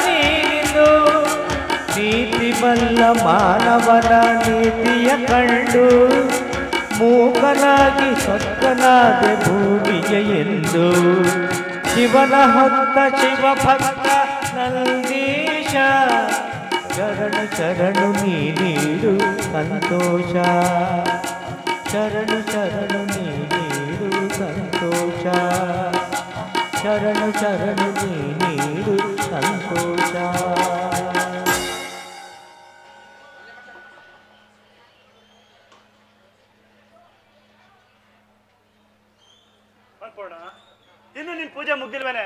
ನೀನು ನೀತಿ ಬಲ್ಲ ಮಾನವನ ನೀತಿಯ ಕಂಡು ಮೂಕನಾಗಿ ಸೊಕ್ಕನಾದ ಭೂಮಿಗೆ ಎಂದು ಶಿವನ ಹೊತ್ತ ಶಿವಭಕ್ತ ನಂದೀಶ ಶರಣು ಶರಣು ನೀ ನೀಡು ಸಂತೋಷ ಶರಣು ಶರಣು ನೀ ನೀಡು ಸಂತೋಷ ಶರಣು ಶರಣು ನೀ ನೀಡು ಸಂತೋಷ ಅನ್ಪೂರ್ಣ ಇನ್ನು ನಿನ್ ಪೂಜೆ ಮುಗ್ದಿಲ್ವೇನೆ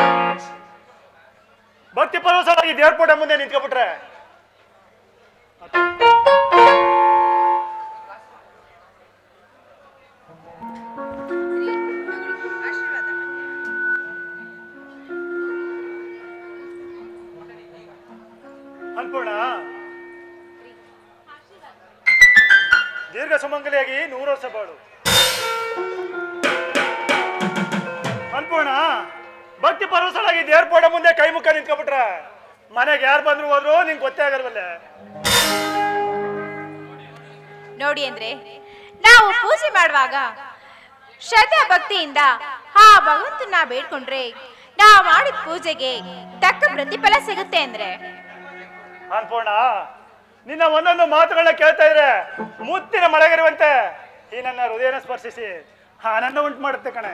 ಭಕ್ತಿ ಪರವಶವಾಗಿ ದೇವ್ರ ಪೋಟ ಮುಂದೆ ನಿಂತ್ಕೊಬಿಟ್ರೆ ಅನ್ಪೂರ್ಣ ದೀರ್ಘ ಸುಮಂಗಲಿಯಾಗಿ ನೂರು ವರ್ಷ ಬಾಳು ಅನ್ಪೂರ್ಣ ಭಕ್ತಿ ಪರವಶರಾಗಿ ದೇವ್ರ ಪೋಟ ಮುಂದೆ ಕೈ ಮುಖ ನಿಂತ್ಕೊಬಿಟ್ರ ಮನೆಗೆ ಯಾರು ಬಂದ್ರು ಹೋದ್ರು ನಿಂಗೆ ಗೊತ್ತೇ ಆಗಲ್ವಲ್ಲೇ ನೋಡಿ ಅಂದ್ರೆ ನಾವು ಪೂಜೆ ಮಾಡುವಾಗ ಶ್ರದ್ಧಾ ಭಕ್ತಿಯಿಂದ ಆ ಭಗವಂತನ ಬೇಡ್ಕೊಂಡ್ರೆ ನಾವು ಮಾಡಿದ ಪೂಜೆಗೆ ತಕ್ಕ ಪ್ರತಿಫಲ ಸಿಗುತ್ತೆ ಅಂದ್ರೆ ಅನ್ಪೂರ್ಣ ನಿನ್ನ ಒಂದೊಂದು ಮಾತುಗಳನ್ನ ಕೇಳ್ತಾ ಇದ್ರೆ ಮುತ್ತಿನ ಮಳೆಗಿರುವಂತೆ ಈ ನನ್ನ ಹೃದಯನ ಸ್ಪರ್ಶಿಸಿ ಆನಂದ ಉಂಟು ಮಾಡುತ್ತೆ ಕಣೆ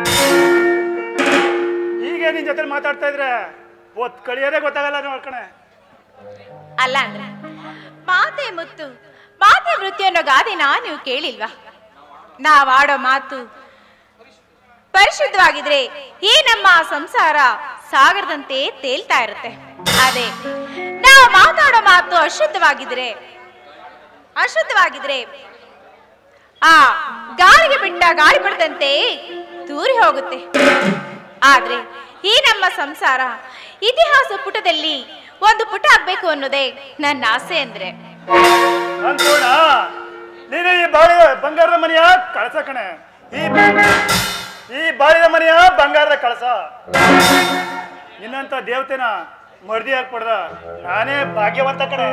ಹೀಗೆ ನಿನ್ ಜೊತೆ ಮಾತಾಡ್ತಾ ಇದ್ರೆ ಒತ್ ಕಳಿಯೋದೇ ಗೊತ್ತಾಗಲ್ಲ ನೋಡ್ಕಣೆ ಅಲ್ಲ ಅಂದ್ರೆ ಮಾತೆ ಮುತ್ತು ಮಾತೆ ಮೃತ್ಯು ಅನ್ನೋ ಗಾದೆನ ನೀವು ಕೇಳಿಲ್ವಾ ನಾವಾಡೋ ಮಾತು ಪರಿಶುದ್ಧವಾಗಿದ್ರೆ ಈ ನಮ್ಮ ಸಂಸಾರ ಸಾಗರದಂತೆ ತೇಲ್ತಾ ಇರುತ್ತೆ ಅದೇ ನಾವು ಮಾತಾಡೋ ಮಾತು ಅಶುದ್ಧವಾಗಿದ್ರೆ ಅಶುದ್ಧವಾಗಿದ್ರೆ ಆ ಗಾಳಿಗೆ ಬಿಟ್ಟ ಗಾಳಿ ಬಿಡದಂತೆ ದೂರಿ ಹೋಗುತ್ತೆ ಆದ್ರೆ ಈ ನಮ್ಮ ಸಂಸಾರ ಇತಿಹಾಸ ಪುಟದಲ್ಲಿ ಒಂದು ಪುಟ ಆಗ್ಬೇಕು ಅನ್ನೋದೇ ನನ್ನ ಆಸೆ ಅಂದ್ರೆ ಅನ್ಪೂರ್ಣ ನೀನು ಈ ಬಾಳಿ ಬಂಗಾರದ ಮನೆಯ ಕಳಸ ಕಣೆ ಈ ಈ ಬಾಳಿದ ಮನೆಯ ಬಂಗಾರದ ಕಳಸ ನಿನ್ನಂತ ದೇವತೆನ ಮರ್ದಿ ಹಾಕ್ಬಿಡ್ದ ನಾನೇ ಭಾಗ್ಯವಂತ ಕಣೆ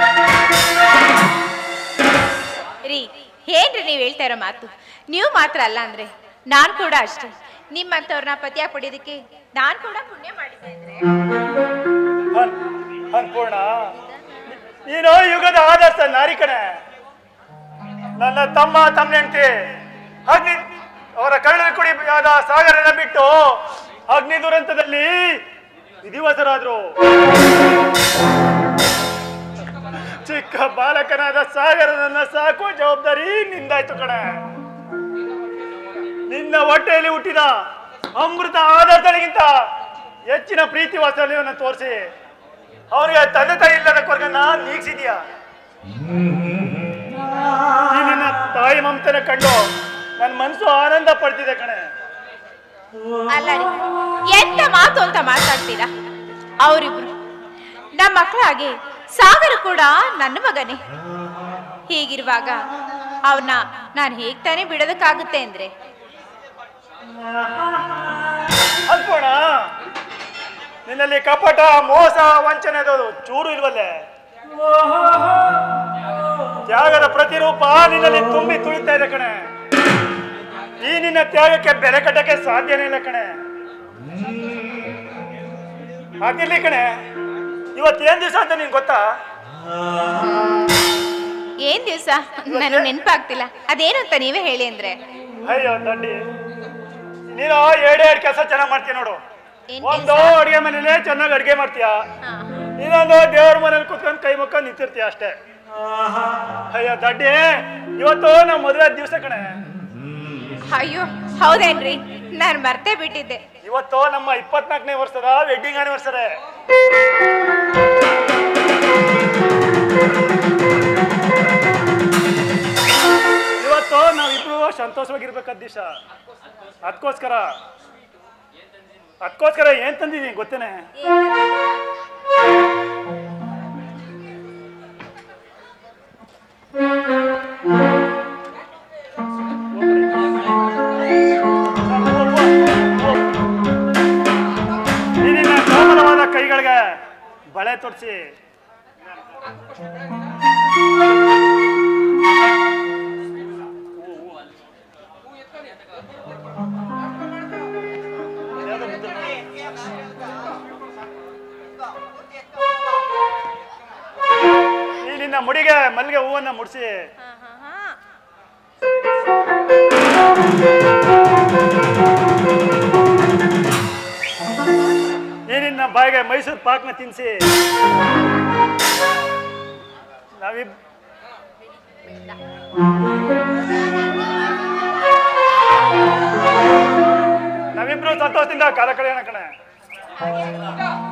ರೀ ಏನ್ರಿ ನೀವ್ ಹೇಳ್ತಾ ಇರೋ ಮಾತು ನೀವು ಮಾತ್ರ ಅಲ್ಲ ಅಂದ್ರೆ ನಾನ್ ಕೂಡ ಅಷ್ಟೇ ನಿಮ್ಮಂತವ್ರನ್ನ ಪತಿಯಾಗಿ ಪಡೆಯೋದಕ್ಕೆ ನಾನ್ ಕೂಡ ಪುಣ್ಯ ಮಾಡಿದ್ದೆ ಅಂದ್ರೆ ಅನ್- ಅನ್ಪೂರ್ಣ ನೀನು ಯುಗದ ಆದರ್ಶ ನಾರಿ ಕಣೆ ನನ್ನ ತಮ್ಮ ತಮ್ಮ ಹೆಂಡತಿ ಅಗ್ನಿ ಅವರ ಕಳ್ಳ ಕುಡಿಯಾದ ಸಾಗರನ ಬಿಟ್ಟು ಅಗ್ನಿ ದುರಂತದಲ್ಲಿ ವಿಧಿವಸರಾದ್ರು ಚಿಕ್ಕ ಬಾಲಕನಾದ ಸಾಗರನನ್ನ ಸಾಕುವ ಜವಾಬ್ದಾರಿ ನಿಂದಾಯ್ತು ಕಣೆ ನಿನ್ನ ಹೊಟ್ಟೆಯಲ್ಲಿ ಹುಟ್ಟಿದ ಅಮೃತ ಆದರ್ಶಗಳಿಗಿಂತ ಹೆಚ್ಚಿನ ಪ್ರೀತಿ ವಾತ್ಸಲ್ಯವನ್ನು ತೋರಿಸಿ ಅವರಿಗೆ ತಂದೆ ತಾಯಿ ಇಲ್ಲದ ಕೊರಗನ್ನ ನೀಗಿಸಿದ್ಯಾ ಈ ನಿನ್ನ ತಾಯಿ ಮಮತನ ಕಂಡು ನನ್ನ ಮನಸ್ಸು ಆನಂದ ಪಡ್ತಿದೆ ಕಣೆ ಅಲ್ಲ ರೀ ಎಂತ ಮಾತು ಅಂತ ಮಾತಾಡ್ತೀರಾ ಅವರಿಬ್ರು ನಮ್ಮ ಮಕ್ಕಳಾಗೆ ಸಾಗರ ಕೂಡ ನನ್ನ ಮಗನೇ ಹೀಗಿರುವಾಗ ಅವನ್ನ ನಾನು ಹೇಗ್ ತಾನೇ ಬಿಡೋದಕ್ಕಾಗುತ್ತೆ ಅಂದ್ರೆ ಅನ್ಕೋಣ ನಿನ್ನಲ್ಲಿ ಕಪಟ ಮೋಸ ವಂಚನೆ ಅದು ಚೂರು ಇಲ್ವಲ್ಲೇ ತ್ಯಾಗದ ಪ್ರತಿರೂಪ ನಿನ್ನಲ್ಲಿ ತುಂಬಿ ತುಳಿತಾ ಇದೆ ಕಣೆ ಈ ನಿನ್ನ ತ್ಯಾಗಕ್ಕೆ ಬೆಲೆ ಕಟ್ಟಕ್ಕೆ ಸಾಧ್ಯನೇ ಇಲ್ಲ ಕಣೆ ಅದಿರ್ಲಿ ಕಣೆ ಇವತ್ತೇನ್ ದಿವಸ ಅಂತ ನಿಂಗೆ ಗೊತ್ತಾ ಏನ್ ದಿವ್ಸ ನನಗೆ ನೆನಪಾಗ್ತಿಲ್ಲ ಅದೇನು ಅಂತ ನೀವೇ ಹೇಳಿ ಅಂದ್ರೆ ಅಯ್ಯೋ ದಡ್ಡಿ ನೀನು ಎರಡ್ ಎರಡು ಕೆಲಸ ಚೆನ್ನಾಗಿ ಮಾಡ್ತೀಯ ನೋಡು ಏನ್ ಒಂದು ಅಡಿಗೆ ಮನೇಲೆ ಚೆನ್ನಾಗಿ ಅಡಿಗೆ ಮಾಡ್ತೀಯ ಹಾ. ಇನ್ನೊಂದು ದೇವ್ರ ಮನೇಲಿ ಕುತ್ಕೊಂಡು ಕೈ ಮುಕ್ಕ ನಿಂತಿರ್ತೀಯ ಅಷ್ಟೇ ಅಯ್ಯೋ ದಡ್ಡಿ ಇವತ್ತು ನಮ್ಮ ಮದುವೆ ದಿವಸ ಕಣೆ ಅಯ್ಯೋ ಹೌದೇನ್ರಿ ನಾನು ಮರ್ತೇ ಬಿಟ್ಟಿದ್ದೆ ಇವತ್ತು ನಮ್ಮ ಇಪ್ಪತ್ನಾಲ್ಕನೇ ವರ್ಷದ ವೆಡ್ಡಿಂಗ್ ಆನಿವರ್ಸರಿ ಇವತ್ತು ನಾವಿಬ್ರು ಸಂತೋಷವಾಗಿರ್ಬೇಕಾದ ದಿವಸ ಅದಕ್ಕೋಸ್ಕರ ಅದಕ್ಕೋಸ್ಕರ ಏನ್ ತಂದಿದ್ದೀನಿ ಗೊತ್ತೇನೆ ಈ ನಿನ್ನ ಕೋಮಲವಾದ ಕೈಗಳಿಗೆ ಬಳೆ ತೊಡ್ಸಿ ಈ ನಿನ್ನ ಮುಡಿಗೆ ಮಲ್ಲಿಗೆ ಹೂವನ್ನ ಮುಡಿಸಿ ಹಾ, ಹಾ, ಹಾ. ಈ ನಿನ್ನ ಬಾಯಿಗೆ ಮೈಸೂರು ಪಾಕ್ನ ತಿನ್ಸಿ ನಾವಿಬ್ ನಾವಿಬ್ರು ಸಂತೋಷದಿಂದ ಕಾಲ ಕಳೆಯೋಣ ಕಣೆ